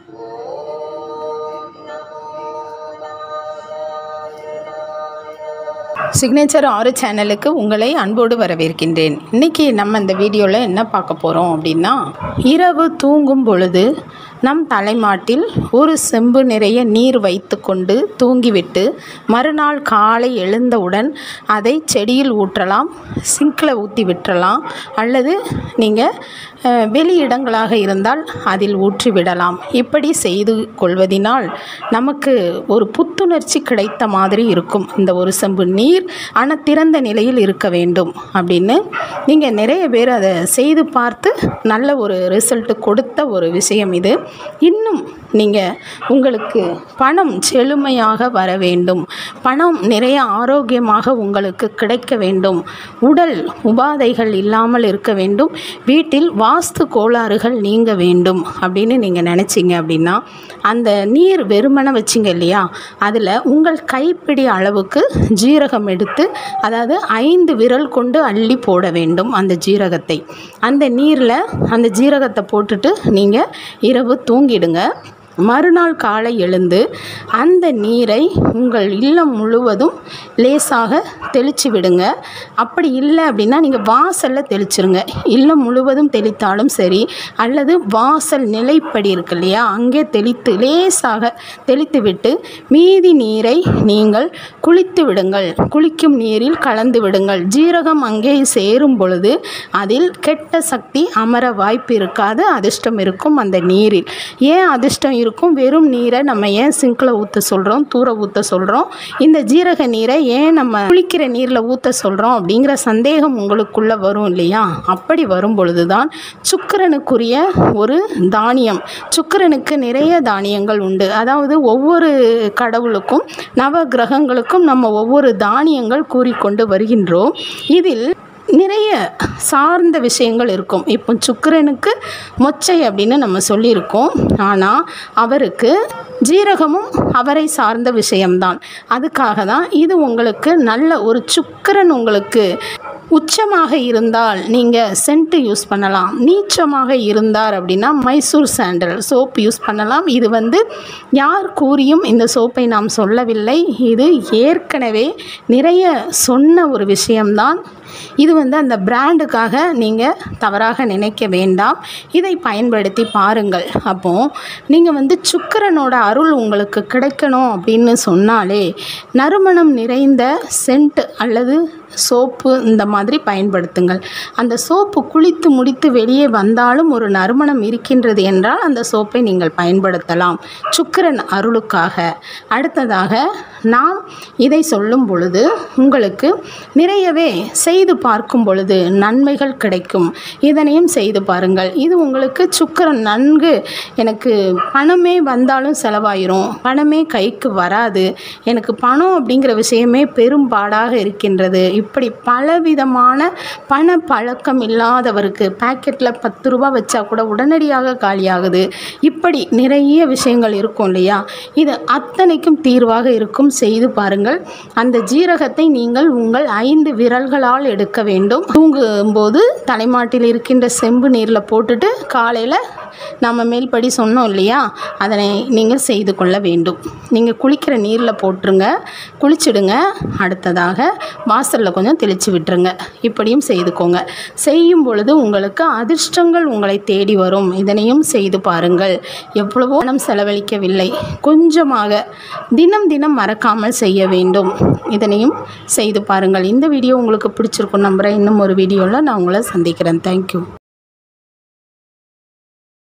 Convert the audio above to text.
signature ஆறு சேனலுக்கு உங்களை அன்போடு வரவேற்கின்றேன் இன்றைக்கி நம்ம இந்த வீடியோவில் என்ன பார்க்க போகிறோம் அப்படின்னா இரவு தூங்கும் பொழுது நம் தலைமாட்டில் ஒரு செம்பு நிறைய நீர் வைத்துக்கொண்டு தூங்கிவிட்டு மறுநாள் காலை எழுந்தவுடன் அதை செடியில் ஊற்றலாம் சிங்கில் ஊற்றி விட்டுறலாம் அல்லது நீங்கள் அஹ், வெளி இடங்களாக இருந்தால் அதில் ஊற்றி விடலாம் இப்படி செய்து கொள்வதினால் நமக்கு ஒரு புத்துணர்ச்சி கிடைத்த மாதிரி இருக்கும் இந்த ஒரு செம்பு நீர் ஆனால் திறந்த நிலையில் இருக்க வேண்டும் அப்படின்னு நீங்கள் நிறைய பேர் அதை செய்து பார்த்து நல்ல ஒரு ரிசல்ட் கொடுத்த ஒரு விஷயம் இது இன்னும் நீங்கள் உங்களுக்கு பணம் செழுமையாக வர வேண்டும் பணம் நிறைய ஆரோக்கியமாக உங்களுக்கு கிடைக்க வேண்டும் உடல் உபாதைகள் இல்லாமல் இருக்க வேண்டும் வீட்டில் வாஸ்து கோளாறுகள் நீங்க வேண்டும் அப்படின்னு நீங்கள் நினச்சிங்க அப்படின்னா அந்த நீர் வெறுமனை வச்சிங்க இல்லையா அதில் உங்கள் கைப்பிடி அளவுக்கு ஜீரகம் எடுத்து அதாவது ஐந்து விரல் கொண்டு அள்ளி போட வேண்டும் அந்த ஜீரகத்தை அந்த நீரில் அந்த ஜீரகத்தை போட்டுட்டு நீங்கள் இரவு தூங்கிடுங்க மறுநாள் காலை எழுந்து அந்த நீரை உங்கள் இல்லம் முழுவதும் லேசாக தெளித்து விடுங்க அப்படி இல்லை அப்படின்னா நீங்கள் வாசலில் தெளிச்சிருங்க இல்லம் முழுவதும் தெளித்தாலும் சரி அல்லது வாசல் நிலைப்படி இருக்கு இல்லையா அங்கே தெளித்து லேசாக தெளித்து விட்டு மீதி நீரை நீங்கள் குளித்து விடுங்கள் குளிக்கும் நீரில் கலந்து விடுங்கள் ஜீரகம் அங்கே சேரும் பொழுது அதில் கெட்ட சக்தி அமர வாய்ப்பு இருக்காது அதிர்ஷ்டம் இருக்கும் அந்த நீரில் ஏன் அதிர்ஷ்டம் இருக்கும் வெறும் நீரை நம்ம ஏன் சிங்கில் ஊற்ற சொல்கிறோம் தூர ஊற்ற சொல்கிறோம் இந்த ஜீரக நீரை ஏன் நம்ம குளிக்கிற நீரில் ஊற்ற சொல்கிறோம் அப்படிங்கிற சந்தேகம் உங்களுக்குள்ளே வரும் இல்லையா அப்படி வரும் பொழுது தான் சுக்கிரனுக்குரிய ஒரு தானியம் சுக்கிரனுக்கு நிறைய தானியங்கள் உண்டு அதாவது ஒவ்வொரு கடவுளுக்கும் நவ கிரகங்களுக்கும் நம்ம ஒவ்வொரு தானியங்கள் கூறிக்கொண்டு வருகின்றோம் இதில் நிறைய சார்ந்த விஷயங்கள் இருக்கும் இப்போ சுக்கிரனுக்கு மொச்சை அப்படின்னு நம்ம சொல்லியிருக்கோம் ஆனால் அவருக்கு ஜீரகமும் அவரை சார்ந்த விஷயம்தான் அதுக்காக தான் இது உங்களுக்கு நல்ல ஒரு சுக்கிரன் உங்களுக்கு உச்சமாக இருந்தால் நீங்கள் சென்ட்டு யூஸ் பண்ணலாம் நீச்சமாக இருந்தார் அப்படின்னா மைசூர் சாண்டல் சோப் யூஸ் பண்ணலாம் இது வந்து யார் கூறியும் இந்த சோப்பை நாம் சொல்லவில்லை இது ஏற்கனவே நிறைய சொன்ன ஒரு விஷயம்தான் இது வந்து அந்த பிராண்டுக்காக நீங்கள் தவறாக நினைக்க வேண்டாம் இதை பயன்படுத்தி பாருங்கள் அப்போது நீங்கள் வந்து சுக்கிரனோட அருள் உங்களுக்கு கிடைக்கணும் அப்படின்னு சொன்னாலே நறுமணம் நிறைந்த சென்ட் அல்லது சோப்பு இந்த மாதிரி பயன்படுத்துங்கள் அந்த சோப்பு குளித்து முடித்து வெளியே வந்தாலும் ஒரு நறுமணம் இருக்கின்றது என்றால் அந்த சோப்பை நீங்கள் பயன்படுத்தலாம் சுக்கிரன் அருளுக்காக அடுத்ததாக நாம் இதை சொல்லும் பொழுது உங்களுக்கு நிறையவே செய்து பார்க்கும் பொழுது நன்மைகள் கிடைக்கும் இதனையும் செய்து பாருங்கள் இது உங்களுக்கு சுக்கிரன் நன்கு எனக்கு பணமே வந்தாலும் செலவாயிரும் பணமே கைக்கு வராது எனக்கு பணம் அப்படிங்கிற விஷயமே பெரும்பாடாக இருக்கின்றது இப்படி பலவிதமான பண பழக்கம் இல்லாதவருக்கு பாக்கெட்டில் பத்து ரூபா வச்சா கூட உடனடியாக காலியாகுது இப்படி நிறைய விஷயங்கள் இருக்கும் இல்லையா இது அத்தனைக்கும் தீர்வாக இருக்கும் செய்து பாருங்கள் அந்த ஜீரகத்தை நீங்கள் உங்கள் ஐந்து விரல்களால் எடுக்க வேண்டும் தூங்கும்போது தலைமாட்டில் இருக்கின்ற செம்பு நீரில் போட்டுட்டு காலையில் நம்ம மேல்படி சொன்னோம் இல்லையா அதனை நீங்கள் செய்து கொள்ள வேண்டும் நீங்கள் குளிக்கிற நீரில் போட்டுருங்க குளிச்சிடுங்க அடுத்ததாக வாசலில் கொஞ்சம் தெளித்து விட்டுருங்க இப்படியும் செய்துக்கோங்க செய்யும் பொழுது உங்களுக்கு அதிர்ஷ்டங்கள் உங்களை தேடி வரும் இதனையும் செய்து பாருங்கள் எவ்வளவோ பணம் செலவழிக்கவில்லை கொஞ்சமாக தினம் தினம் மறக்காமல் செய்ய வேண்டும் இதனையும் செய்து பாருங்கள் இந்த வீடியோ உங்களுக்கு பிடிச்சிருக்கும் நம்புகிறேன் இன்னும் ஒரு வீடியோவில் நான் உங்களை சந்திக்கிறேன் தேங்க்யூ